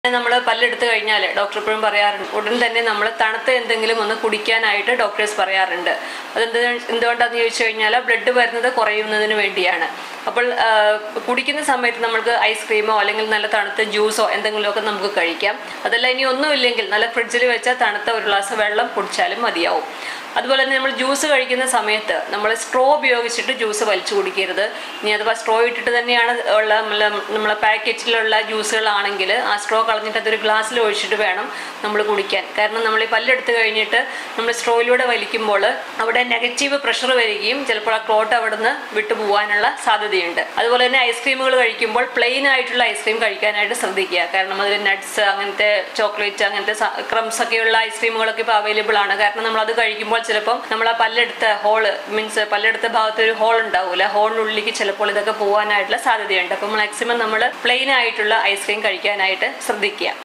നമ്മൾ പല്ലെടുത്ത് കഴിഞ്ഞാൽ ഡോക്ടർ എപ്പോഴും പറയാറുണ്ട് ഉടൻ തന്നെ നമ്മൾ തണുത്ത എന്തെങ്കിലും ഒന്ന് കുടിക്കാനായിട്ട് ഡോക്ടേഴ്സ് പറയാറുണ്ട് അതെന്ത് എന്തുകൊണ്ടാണെന്ന് ചോദിച്ചു കഴിഞ്ഞാൽ ബ്ലഡ് വരുന്നത് കുറയുന്നതിന് വേണ്ടിയാണ് അപ്പോൾ ആ, കുടിക്കുന്ന സമയത്ത് നമുക്ക് ഐസ്ക്രീമോ അല്ലെങ്കിൽ നല്ല തണുത്ത ജ്യൂസോ എന്തെങ്കിലുമൊക്കെ നമുക്ക് കഴിക്കാം അതല്ല ഇനി ഒന്നുമില്ലെങ്കിൽ നല്ല ഫ്രിഡ്ജിൽ വെച്ചാൽ തണുത്ത ഒരു ഗ്ലാസ് വെള്ളം കുടിച്ചാലും മതിയാവും അതുപോലെ തന്നെ നമ്മൾ ജ്യൂസ് കഴിക്കുന്ന സമയത്ത് നമ്മൾ സ്ട്രോ ഉപയോഗിച്ചിട്ട് ജ്യൂസ് വലിച്ചു കുടിക്കരുത് ഇനി അഥവാ സ്ട്രോ ഇട്ടിട്ട് തന്നെയാണ് ഉള്ള നമ്മളെ നമ്മളെ പാക്കറ്റിലുള്ള ജ്യൂസുകളാണെങ്കിൽ ആ സ്ട്രോ കളഞ്ഞിട്ട് അതൊരു ഗ്ലാസ്സിൽ ഒഴിച്ചിട്ട് വേണം നമ്മൾ കുടിക്കാൻ കാരണം നമ്മൾ ഈ പല്ലെടുത്ത് കഴിഞ്ഞിട്ട് നമ്മൾ സ്ട്രോയിലൂടെ വലിക്കുമ്പോൾ അവിടെ നെഗറ്റീവ് പ്രഷർ വരികയും ചിലപ്പോൾ ആ ക്ലോട്ട് അവിടെ നിന്ന് വിട്ടു പോകാനുള്ള സാധ്യതയുണ്ട് അതുപോലെ തന്നെ ഐസ്ക്രീമുകൾ കഴിക്കുമ്പോൾ പ്ലെയിൻ ആയിട്ടുള്ള ഐസ്ക്രീം കഴിക്കാനായിട്ട് ശ്രദ്ധിക്കുക കാരണം അതിൽ നട്ട്സ് അങ്ങനത്തെ ചോക്ലേറ്റ് അങ്ങനത്തെ ക്രംസ് ഒക്കെയുള്ള ഐസ്ക്രീമുകളൊക്കെ ഇപ്പോൾ അവൈലബിൾ ആണ് കാരണം നമ്മൾ അത് കഴിക്കുമ്പോൾ ചിലപ്പം നമ്മൾ ആ പല്ലെടുത്ത ഹോള് മീൻസ് പല്ലെടുത്ത ഭാഗത്ത് ഒരു ഹോൾ ഉണ്ടാവില്ല ഹോളിനുള്ളിലേക്ക് ചിലപ്പോൾ ഇതൊക്കെ പോകാനായിട്ടുള്ള സാധ്യതയുണ്ട് അപ്പോൾ മാക്സിമം നമ്മൾ പ്ലെയിൻ ആയിട്ടുള്ള ഐസ്ക്രീം കഴിക്കാനായിട്ട് ശ്രദ്ധിക്കുക